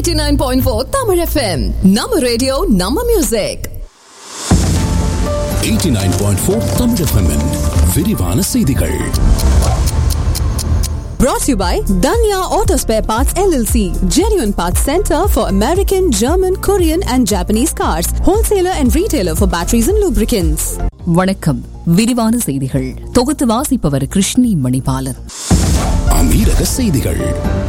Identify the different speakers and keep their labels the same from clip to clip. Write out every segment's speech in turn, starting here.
Speaker 1: 89.4 Tamil FM. நம்ம radio நம்ம music
Speaker 2: 89.4 Tamil FM -இன் விரிவான செய்திகள்
Speaker 1: brought to you by Danya Auto Spare Parts LLC, genuine parts center for American, German, Korean and Japanese cars, wholesaler and retailer for batteries and lubricants.
Speaker 3: வணக்கம் விரிவான செய்திகள் தொகுத்து வாசிப்பவர் கிருஷ்ணி மணிபாலன்
Speaker 2: அமீரக செய்திகள்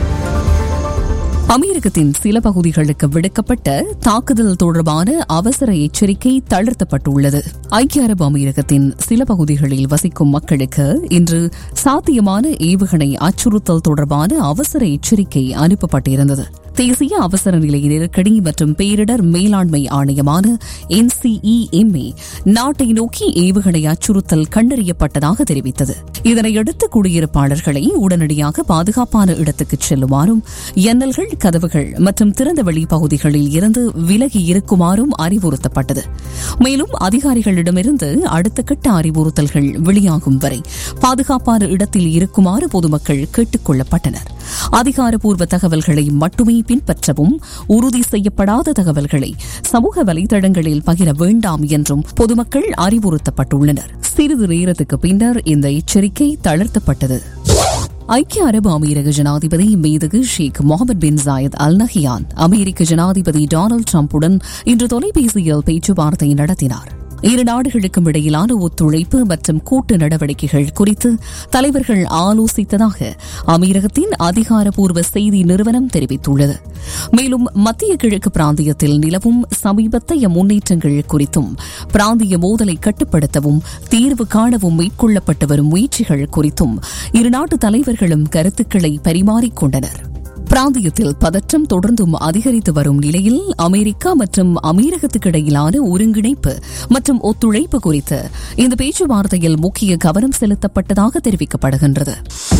Speaker 3: அமெரிக்கத்தின் சில பகுதிகளுக்கு விடுக்கப்பட்ட தாக்குதல் தொடர்பான அவசர எச்சரிக்கை தளர்த்தப்பட்டுள்ளது ஐக்கிய அரபு அமீரகத்தின் சில பகுதிகளில் வசிக்கும் மக்களுக்கு இன்று சாத்தியமான ஏவுகணை அச்சுறுத்தல் தொடர்பான அவசர எச்சரிக்கை அனுப்பப்பட்டிருந்தது தேசிய அவசர நிலை நெருக்கடி மற்றும் பேரிடர் மேலாண்மை ஆணையமான என்சிஇஎம்ஏ நாட்டை நோக்கி ஏவுகணை அச்சுறுத்தல் கண்டறியப்பட்டதாக தெரிவித்தது இதனையடுத்து குடியிருப்பாளர்களை உடனடியாக பாதுகாப்பான இடத்துக்கு செல்லுமாறும் எண்ணல்கள் கதவுகள் மற்றும் திறந்தவெளி பகுதிகளில் இருந்து விலகி இருக்குமாறும் அறிவுறுத்தப்பட்டது மேலும் அதிகாரிகளிடமிருந்து அடுத்த கட்ட அறிவுறுத்தல்கள் வெளியாகும் வரை பாதுகாப்பான இடத்தில் இருக்குமாறு பொதுமக்கள் கேட்டுக் கொள்ளப்பட்டனர் அதிகாரப்பூர்வ தகவல்களை மட்டுமே பின்பற்றவும் உறுதி செய்யப்படாத தகவல்களை சமூக வலைதளங்களில் பகிர வேண்டாம் என்றும் பொதுமக்கள் அறிவுறுத்தப்பட்டுள்ளனர் சிறிது நேரத்துக்கு பின்னர் இந்த எச்சரிக்கை தளர்த்தப்பட்டது ஐக்கிய அரபு அமீரக ஜனாதிபதி மீதகு Sheikh Mohammed bin Zayed Al Nahyan அமெரிக்க ஜனாதிபதி டொனால்டு டிரம்புடன் இன்று தொலைபேசியில் பேச்சுவார்த்தை நடத்தினார் இரு நாடுகளுக்கும் இடையிலான ஒத்துழைப்பு மற்றும் கூட்டு நடவடிக்கைகள் குறித்து தலைவர்கள் ஆலோசித்ததாக அமீரகத்தின் அதிகாரப்பூர்வ செய்தி நிறுவனம் தெரிவித்துள்ளது மேலும் மத்திய கிழக்கு பிராந்தியத்தில் நிலவும் சமீபத்தைய முன்னேற்றங்கள் குறித்தும் பிராந்திய மோதலை கட்டுப்படுத்தவும் தீர்வு காணவும் மேற்கொள்ளப்பட்டு வரும் முயற்சிகள் குறித்தும் இரு நாட்டு தலைவர்களும் கருத்துக்களை பரிமாறிக்கொண்டனர் பிராந்தியத்தில் பதற்றம் தொடர்ந்தும் அதிகரித்து வரும் நிலையில் அமெரிக்கா மற்றும் அமீரகத்துக்கு இடையிலான ஒருங்கிணைப்பு மற்றும் ஒத்துழைப்பு குறித்து இந்த பேச்சுவார்த்தையில் முக்கிய கவனம் செலுத்தப்பட்டதாக தெரிவிக்கப்படுகின்றது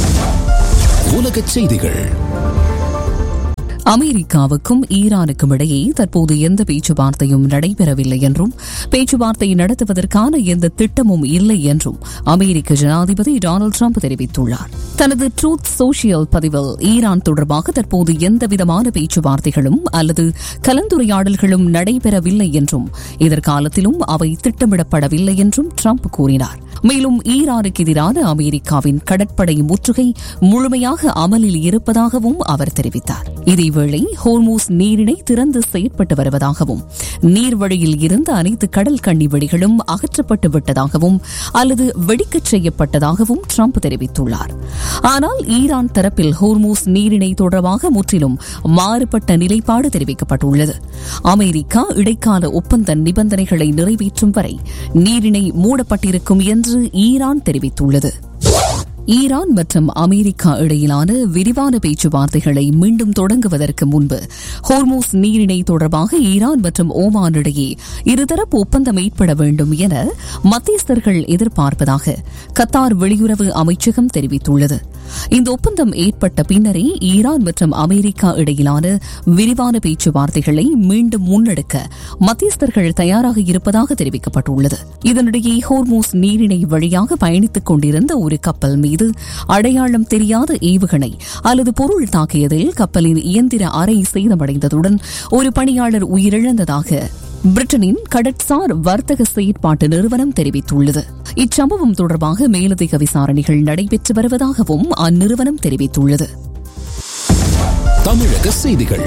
Speaker 2: உலகச் செய்திகள்
Speaker 3: அமெரிக்காவுக்கும் ஈரானுக்கும் இடையே தற்போது எந்த பேச்சுவார்த்தையும் நடைபெறவில்லை என்றும் பேச்சுவார்த்தை நடத்துவதற்கான எந்த திட்டமும் இல்லை என்றும் அமெரிக்க ஜனாதிபதி டொனால்டு ட்ரம்ப் தெரிவித்துள்ளார் தனது ட்ரூத் சோஷியல் பதிவில் ஈரான் தொடர்பாக தற்போது எந்தவிதமான பேச்சுவார்த்தைகளும் அல்லது கலந்துரையாடல்களும் நடைபெறவில்லை என்றும் எதிர்காலத்திலும் அவை திட்டமிடப்படவில்லை என்றும் ட்ரம்ப் கூறினார் மேலும் ஈரானுக்கு எதிரான அமெரிக்காவின் கடற்படை முற்றுகை முழுமையாக அமலில் இருப்பதாகவும் அவர் தெரிவித்தார் இதேவேளை ஹோர்மூஸ் நீரிணை திறந்து செயற்பட்டு வருவதாகவும் நீர்வழியில் இருந்த அனைத்து கடல் கண்ணி வெடிகளும் அகற்றப்பட்டு விட்டதாகவும் அல்லது வெடிக்கச் செய்யப்பட்டதாகவும் ட்ரம்ப் தெரிவித்துள்ளார் ஆனால் ஈரான் தரப்பில் ஹோர்மூஸ் நீரிணை தொடர்பாக முற்றிலும் மாறுபட்ட நிலைப்பாடு தெரிவிக்கப்பட்டுள்ளது அமெரிக்கா இடைக்கால ஒப்பந்த நிபந்தனைகளை நிறைவேற்றும் வரை நீரிணை மூடப்பட்டிருக்கும் என்று ஈரான் தெரிவித்துள்ளது ஈரான் மற்றும் அமெரிக்கா இடையிலான விரிவான பேச்சுவார்த்தைகளை மீண்டும் தொடங்குவதற்கு முன்பு ஹோர்மோஸ் நீரிணை தொடர்பாக ஈரான் மற்றும் ஓமான் இடையே இருதரப்பு ஒப்பந்தம் ஏற்பட வேண்டும் என மத்தியஸ்தர்கள் எதிர்பார்ப்பதாக கத்தார் வெளியுறவு அமைச்சகம் தெரிவித்துள்ளது இந்த ஒப்பந்தம் ஏற்பட்ட பின்னரே ஈரான் மற்றும் அமெரிக்கா இடையிலான விரிவான பேச்சுவார்த்தைகளை மீண்டும் முன்னெடுக்க மத்தியஸ்தர்கள் தயாராக இருப்பதாக தெரிவிக்கப்பட்டுள்ளது இதனிடையே ஹோர்மோஸ் நீரிணை வழியாக பயணித்துக் கொண்டிருந்த ஒரு கப்பல் மீது அடையாளம் தெரியாத ஏவுகணை அல்லது பொருள் தாக்கியதில் கப்பலின் இயந்திர அறை சேதமடைந்ததுடன் ஒரு பணியாளர் உயிரிழந்ததாக பிரிட்டனின் கடற்சார் வர்த்தக செயற்பாட்டு நிறுவனம் தெரிவித்துள்ளது இச்சம்பவம் தொடர்பாக மேலதிக விசாரணைகள் நடைபெற்று வருவதாகவும் அந்நிறுவனம் தெரிவித்துள்ளது
Speaker 2: தமிழக செய்திகள்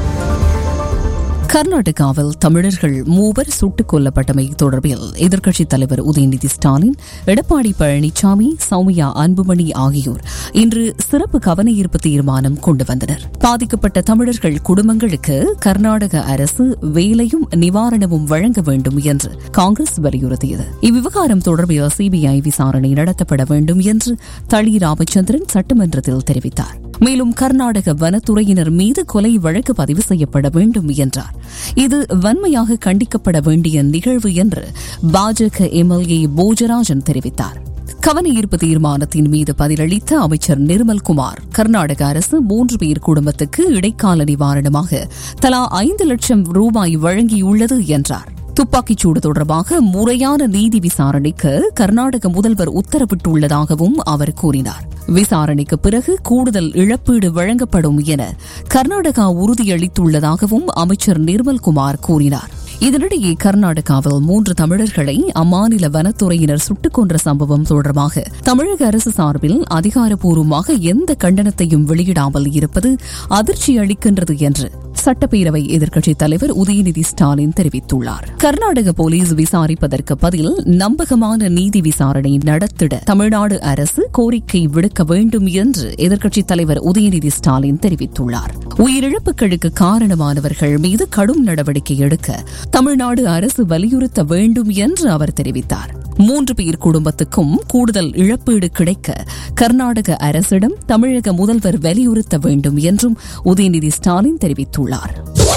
Speaker 3: கர்நாடகாவில் தமிழர்கள் மூவர் சுட்டுக் கொல்லப்பட்டமை தொடர்பில் எதிர்க்கட்சித் தலைவர் உதயநிதி ஸ்டாலின் எடப்பாடி பழனிசாமி சௌமியா அன்புமணி ஆகியோர் இன்று சிறப்பு கவன ஈர்ப்பு தீர்மானம் கொண்டு வந்தனர் பாதிக்கப்பட்ட தமிழர்கள் குடும்பங்களுக்கு கர்நாடக அரசு வேலையும் நிவாரணமும் வழங்க வேண்டும் என்று காங்கிரஸ் வலியுறுத்தியது இவ்விவகாரம் தொடர்பில் சிபிஐ விசாரணை நடத்தப்பட வேண்டும் என்று தளி ராமச்சந்திரன் சட்டமன்றத்தில் தெரிவித்தார் மேலும் கர்நாடக வனத்துறையினர் மீது கொலை வழக்கு பதிவு செய்யப்பட வேண்டும் என்றார் இது வன்மையாக கண்டிக்கப்பட வேண்டிய நிகழ்வு என்று பாஜக எம்எல்ஏ போஜராஜன் தெரிவித்தார் கவன ஈர்ப்பு தீர்மானத்தின் மீது பதிலளித்த அமைச்சர் நிர்மல்குமார் கர்நாடக அரசு மூன்று பேர் குடும்பத்துக்கு இடைக்கால நிவாரணமாக தலா ஐந்து லட்சம் ரூபாய் வழங்கியுள்ளது என்றார் துப்பாக்கிச்சூடு தொடர்பாக முறையான நீதி விசாரணைக்கு கர்நாடக முதல்வர் உத்தரவிட்டுள்ளதாகவும் அவர் கூறினார் விசாரணைக்கு பிறகு கூடுதல் இழப்பீடு வழங்கப்படும் என கர்நாடகா உறுதியளித்துள்ளதாகவும் அமைச்சர் நிர்மல்குமார் கூறினார் இதனிடையே கர்நாடகாவில் மூன்று தமிழர்களை அம்மாநில வனத்துறையினர் சுட்டுக் கொன்ற சம்பவம் தொடர்பாக தமிழக அரசு சார்பில் அதிகாரப்பூர்வமாக எந்த கண்டனத்தையும் வெளியிடாமல் இருப்பது அதிர்ச்சி அளிக்கின்றது என்று சட்டப்பேரவை எதிர்க்கட்சித் தலைவர் உதயநிதி ஸ்டாலின் தெரிவித்துள்ளார் கர்நாடக போலீஸ் விசாரிப்பதற்கு பதில் நம்பகமான நீதி விசாரணை நடத்திட தமிழ்நாடு அரசு கோரிக்கை விடுக்க வேண்டும் என்று எதிர்க்கட்சித் தலைவர் உதயநிதி ஸ்டாலின் தெரிவித்துள்ளார் உயிரிழப்புகளுக்கு காரணமானவர்கள் மீது கடும் நடவடிக்கை எடுக்க தமிழ்நாடு அரசு வலியுறுத்த வேண்டும் என்று அவர் தெரிவித்தார் மூன்று பேர் குடும்பத்துக்கும் கூடுதல் இழப்பீடு கிடைக்க கர்நாடக அரசிடம் தமிழக முதல்வர் வலியுறுத்த வேண்டும் என்றும் உதயநிதி ஸ்டாலின் தெரிவித்துள்ளார்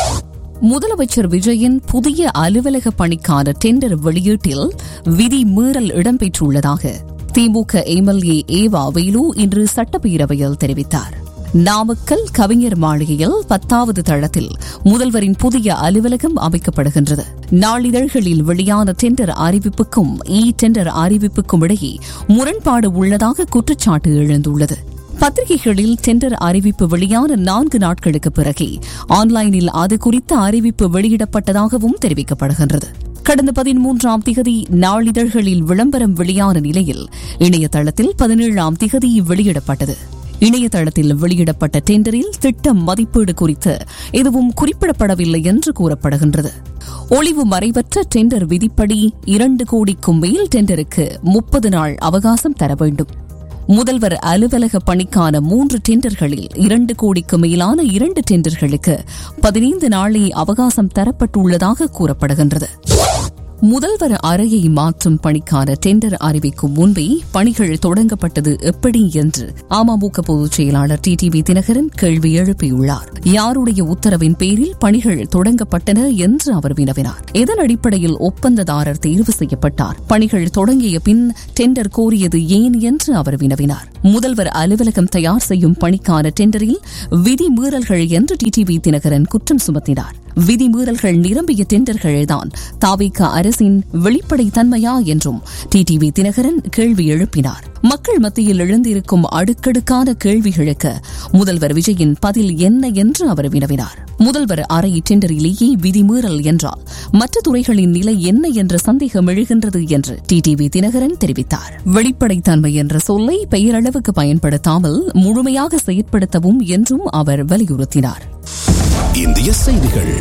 Speaker 3: முதலமைச்சர் விஜயின் புதிய அலுவலக பணிக்கான டெண்டர் வெளியீட்டில் விதி மீறல் இடம்பெற்றுள்ளதாக திமுக எம்எல்ஏ ஏவா வேலு இன்று சட்டப்பேரவையில் தெரிவித்தார் நாமக்கல் கவிஞர் மாளிகையில் பத்தாவது தளத்தில் முதல்வரின் புதிய அலுவலகம் அமைக்கப்படுகின்றது நாளிதழ்களில் வெளியான டெண்டர் அறிவிப்புக்கும் இ டெண்டர் அறிவிப்புக்கும் இடையே முரண்பாடு உள்ளதாக குற்றச்சாட்டு எழுந்துள்ளது பத்திரிகைகளில் டெண்டர் அறிவிப்பு வெளியான நான்கு நாட்களுக்கு பிறகே ஆன்லைனில் அது குறித்த அறிவிப்பு வெளியிடப்பட்டதாகவும் தெரிவிக்கப்படுகின்றது கடந்த பதிமூன்றாம் திகதி நாளிதழ்களில் விளம்பரம் வெளியான நிலையில் இணையதளத்தில் பதினேழாம் திகதி வெளியிடப்பட்டது இணையதளத்தில் வெளியிடப்பட்ட டெண்டரில் திட்ட மதிப்பீடு குறித்து எதுவும் குறிப்பிடப்படவில்லை என்று கூறப்படுகின்றது ஒளிவு மறைவற்ற டெண்டர் விதிப்படி இரண்டு கோடிக்கும் மேல் டெண்டருக்கு முப்பது நாள் அவகாசம் தர வேண்டும் முதல்வர் அலுவலக பணிக்கான மூன்று டெண்டர்களில் இரண்டு கோடிக்கு மேலான இரண்டு டெண்டர்களுக்கு பதினைந்து நாளே அவகாசம் தரப்பட்டுள்ளதாக கூறப்படுகின்றது முதல்வர் அறையை மாற்றும் பணிக்கான டெண்டர் அறிவிக்கும் முன்பே பணிகள் தொடங்கப்பட்டது எப்படி என்று அமமுக பொதுச் செயலாளர் டி டி தினகரன் கேள்வி எழுப்பியுள்ளார் யாருடைய உத்தரவின் பேரில் பணிகள் தொடங்கப்பட்டன என்று அவர் வினவினார் எதன் அடிப்படையில் ஒப்பந்ததாரர் தேர்வு செய்யப்பட்டார் பணிகள் தொடங்கிய பின் டெண்டர் கோரியது ஏன் என்று அவர் வினவினார் முதல்வர் அலுவலகம் தயார் செய்யும் பணிக்கான டெண்டரில் விதிமீறல்கள் என்று டிடிவி தினகரன் குற்றம் சுமத்தினார் விதிமீறல்கள் நிரம்பிய டெண்டர்கள்தான் தாவிக அரசின் வெளிப்படை தன்மையா என்றும் டிடிவி தினகரன் கேள்வி எழுப்பினார் மக்கள் மத்தியில் எழுந்திருக்கும் அடுக்கடுக்கான கேள்விகளுக்கு முதல்வர் விஜயின் பதில் என்ன என்று அவர் வினவினார் முதல்வர் அறை டெண்டரிலேயே விதிமீறல் என்றால் மற்ற துறைகளின் நிலை என்ன என்ற சந்தேகம் எழுகின்றது என்று டிடிவி தினகரன் தெரிவித்தார் வெளிப்படைத்தன்மை என்ற சொல்லை பெயரளவுக்கு பயன்படுத்தாமல் முழுமையாக செயற்படுத்தவும் என்றும் அவர் வலியுறுத்தினார்
Speaker 2: இந்திய செய்திகள்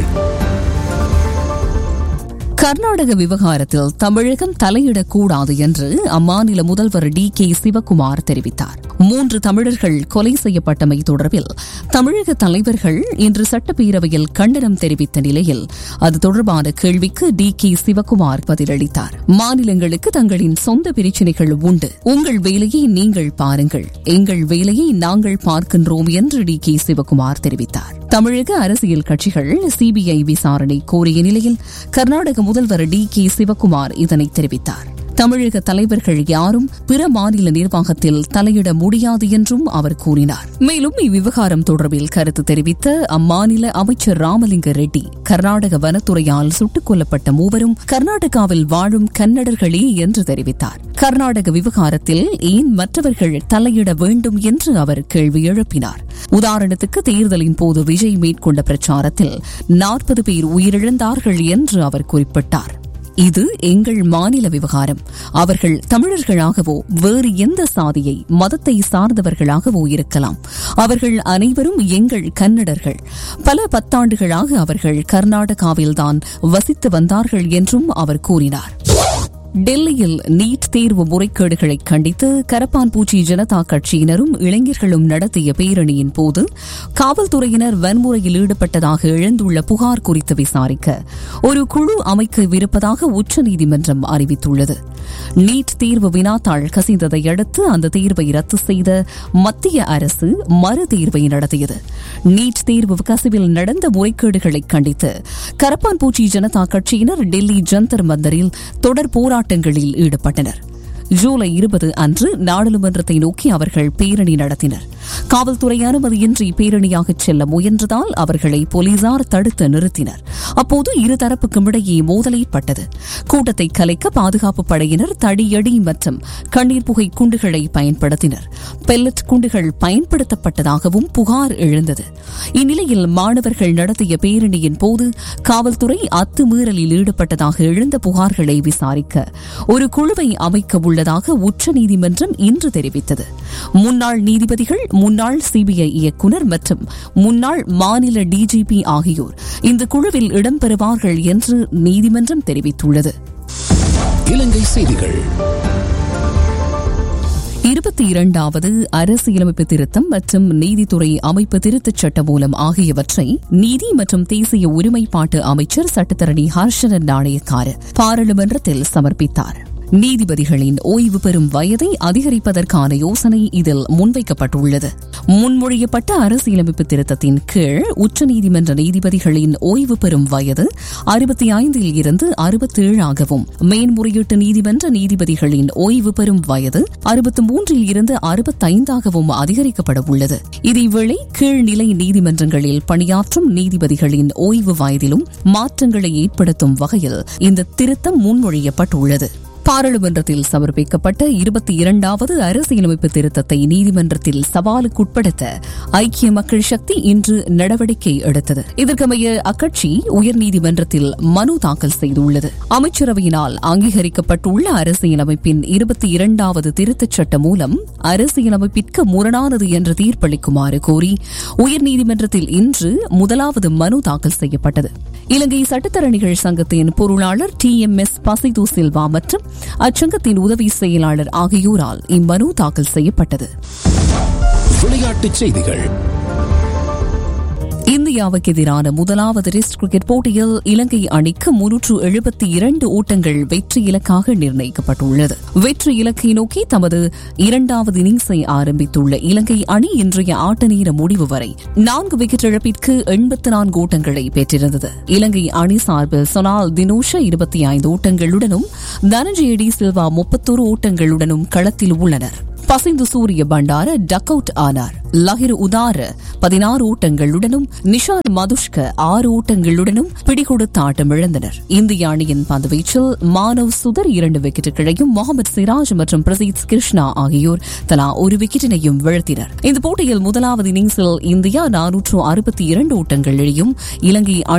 Speaker 3: கர்நாடக விவகாரத்தில் தமிழகம் தலையிடக்கூடாது என்று அம்மாநில முதல்வர் டி கே சிவக்குமார் தெரிவித்தார் மூன்று தமிழர்கள் கொலை செய்யப்பட்டமை தொடர்பில் தமிழக தலைவர்கள் இன்று சட்டப்பேரவையில் கண்டனம் தெரிவித்த நிலையில் அது தொடர்பான கேள்விக்கு டி கே சிவக்குமார் பதிலளித்தார் மாநிலங்களுக்கு தங்களின் சொந்த பிரச்சினைகள் உண்டு உங்கள் வேலையை நீங்கள் பாருங்கள் எங்கள் வேலையை நாங்கள் பார்க்கின்றோம் என்று டி கே சிவக்குமார் தெரிவித்தார் தமிழக அரசியல் கட்சிகள் சிபிஐ விசாரணை கோரிய நிலையில் கர்நாடக முதல்வர் டி கே சிவக்குமார் இதனை தெரிவித்தார் தமிழக தலைவர்கள் யாரும் பிற மாநில நிர்வாகத்தில் தலையிட முடியாது என்றும் அவர் கூறினார் மேலும் இவ்விவகாரம் தொடர்பில் கருத்து தெரிவித்த அம்மாநில அமைச்சர் ராமலிங்க ரெட்டி கர்நாடக வனத்துறையால் சுட்டுக் கொல்லப்பட்ட மூவரும் கர்நாடகாவில் வாழும் கன்னடர்களே என்று தெரிவித்தார் கர்நாடக விவகாரத்தில் ஏன் மற்றவர்கள் தலையிட வேண்டும் என்று அவர் கேள்வி எழுப்பினார் உதாரணத்துக்கு தேர்தலின் போது விஜய் மேற்கொண்ட பிரச்சாரத்தில் நாற்பது பேர் உயிரிழந்தார்கள் என்று அவர் குறிப்பிட்டார் இது எங்கள் மாநில விவகாரம் அவர்கள் தமிழர்களாகவோ வேறு எந்த சாதியை மதத்தை சார்ந்தவர்களாகவோ இருக்கலாம் அவர்கள் அனைவரும் எங்கள் கன்னடர்கள் பல பத்தாண்டுகளாக அவர்கள் கர்நாடகாவில்தான் வசித்து வந்தார்கள் என்றும் அவர் கூறினார் டெல்லியில் நீட் தேர்வு முறைகேடுகளை கண்டித்து கரப்பான்பூச்சி ஜனதா கட்சியினரும் இளைஞர்களும் நடத்திய பேரணியின் போது காவல்துறையினர் வன்முறையில் ஈடுபட்டதாக எழுந்துள்ள புகார் குறித்து விசாரிக்க ஒரு குழு அமைக்கவிருப்பதாக உச்சநீதிமன்றம் அறிவித்துள்ளது நீட் தேர்வு வினாத்தாள் கசிந்ததை அடுத்து அந்த தேர்வை ரத்து செய்த மத்திய அரசு மறு தேர்வை நடத்தியது நீட் தேர்வு கசிவில் நடந்த முறைகேடுகளை கண்டித்து கரப்பான்பூச்சி ஜனதா கட்சியினர் டெல்லி ஜந்தர் மந்தரில் தொடர் போராட்டங்களில் ஈடுபட்டனர் ஜூலை இருபது அன்று நாடாளுமன்றத்தை நோக்கி அவர்கள் பேரணி நடத்தினர் காவல்துறை அனுமதியின்றி பேரணியாக செல்ல முயன்றதால் அவர்களை போலீசார் தடுத்து நிறுத்தினர் அப்போது இருதரப்புக்கும் இடையே மோதல் ஏற்பட்டது கூட்டத்தை கலைக்க பாதுகாப்பு படையினர் தடியடி மற்றும் கண்ணீர் புகை குண்டுகளை பயன்படுத்தினர் பெல்லட் குண்டுகள் பயன்படுத்தப்பட்டதாகவும் புகார் எழுந்தது இந்நிலையில் மாணவர்கள் நடத்திய பேரணியின் போது காவல்துறை அத்துமீறலில் ஈடுபட்டதாக எழுந்த புகார்களை விசாரிக்க ஒரு குழுவை அமைக்க உள்ளதாக உச்சநீதிமன்றம் இன்று தெரிவித்தது முன்னாள் நீதிபதிகள் முன்னாள் சிபிஐ இயக்குநர் மற்றும் முன்னாள் மாநில டிஜிபி ஆகியோர் இந்த குழுவில் இடம்பெறுவார்கள் என்று நீதிமன்றம் தெரிவித்துள்ளது
Speaker 2: இலங்கை செய்திகள்
Speaker 3: இருபத்தி இரண்டாவது அரசியலமைப்பு திருத்தம் மற்றும் நீதித்துறை அமைப்பு திருத்தச் சட்ட மூலம் ஆகியவற்றை நீதி மற்றும் தேசிய ஒருமைப்பாட்டு அமைச்சர் சட்டத்தரணி ஹர்ஷனன் நாணயக்கார் பாராளுமன்றத்தில் சமர்ப்பித்தார் நீதிபதிகளின் ஓய்வு பெறும் வயதை அதிகரிப்பதற்கான யோசனை இதில் முன்வைக்கப்பட்டுள்ளது முன்மொழியப்பட்ட அரசியலமைப்பு திருத்தத்தின் கீழ் உச்சநீதிமன்ற நீதிபதிகளின் ஓய்வு பெறும் வயது அறுபத்தி ஐந்தில் இருந்து அறுபத்தேழாகவும் மேன்முறையீட்டு நீதிமன்ற நீதிபதிகளின் ஓய்வு பெறும் வயது அறுபத்தி மூன்றில் இருந்து அறுபத்தைந்தாகவும் அதிகரிக்கப்பட உள்ளது இதேவேளை கீழ்நிலை நீதிமன்றங்களில் பணியாற்றும் நீதிபதிகளின் ஓய்வு வயதிலும் மாற்றங்களை ஏற்படுத்தும் வகையில் இந்த திருத்தம் முன்மொழியப்பட்டுள்ளது பாராளுமன்றத்தில் சமர்ப்பிக்கப்பட்ட இருபத்தி இரண்டாவது அரசியலமைப்பு திருத்தத்தை நீதிமன்றத்தில் சவாலுக்குட்படுத்த ஐக்கிய மக்கள் சக்தி இன்று நடவடிக்கை எடுத்தது இதற்கமைய அக்கட்சி உயர்நீதிமன்றத்தில் மனு தாக்கல் செய்துள்ளது அமைச்சரவையினால் அங்கீகரிக்கப்பட்டுள்ள அரசியலமைப்பின் இருபத்தி இரண்டாவது திருத்தச் சட்டம் மூலம் அரசியலமைப்பிற்கு முரணானது என்று தீர்ப்பளிக்குமாறு கோரி உயர்நீதிமன்றத்தில் இன்று முதலாவது மனு தாக்கல் செய்யப்பட்டது இலங்கை சட்டத்தரணிகள் சங்கத்தின் பொருளாளர் D M S Pasidu Silva மற்றும் அச்சங்கத்தின் உதவி செயலாளர் ஆகியோரால் இம்மனு தாக்கல் செய்யப்பட்டது
Speaker 2: விளையாட்டுச் செய்திகள்
Speaker 3: இந்தியாவுக்கு எதிரான முதலாவது டெஸ்ட் கிரிக்கெட் போட்டியில் இலங்கை அணிக்கு முன்னூற்று எழுபத்தி இரண்டு ஓட்டங்கள் வெற்றி இலக்காக நிர்ணயிக்கப்பட்டுள்ளது வெற்றி இலக்கை நோக்கி தமது இரண்டாவது இன்னிங்ஸை ஆரம்பித்துள்ள இலங்கை அணி இன்றைய ஆட்ட நேர முடிவு வரை நான்கு விக்கெட் இழப்பிற்கு எண்பத்தி நான்கு ஓட்டங்களை பெற்றிருந்தது இலங்கை அணி சார்பில் சொனால் தினோஷ இருபத்தி ஐந்து ஓட்டங்களுடனும் தனஞ்சய டி சில்வா முப்பத்தோரு ஓட்டங்களுடனும் களத்தில் உள்ளனர் பசிந்து சூரிய பண்டார டக் அவுட் ஆனார் லஹிரு உதார பதினாறு ஓட்டங்களுடனும் நிஷாத் மதுஷ்க ஆறு ஓட்டங்களுடனும் பிடிகொடுத்த ஆட்டம் இழந்தனர் இந்திய அணியின் பந்துவீச்சில் மானவ் சுதர் இரண்டு விக்கெட்டுகளையும் முகமது சிராஜ் மற்றும் பிரசீத் கிருஷ்ணா ஆகியோர் தலா ஒரு விக்கெட்டினையும் வீழ்த்தினர் இந்த போட்டியில் முதலாவது இன்னிங்ஸில் இந்தியா நானூற்று அறுபத்தி இரண்டு ஓட்டங்களையும் இலங்கை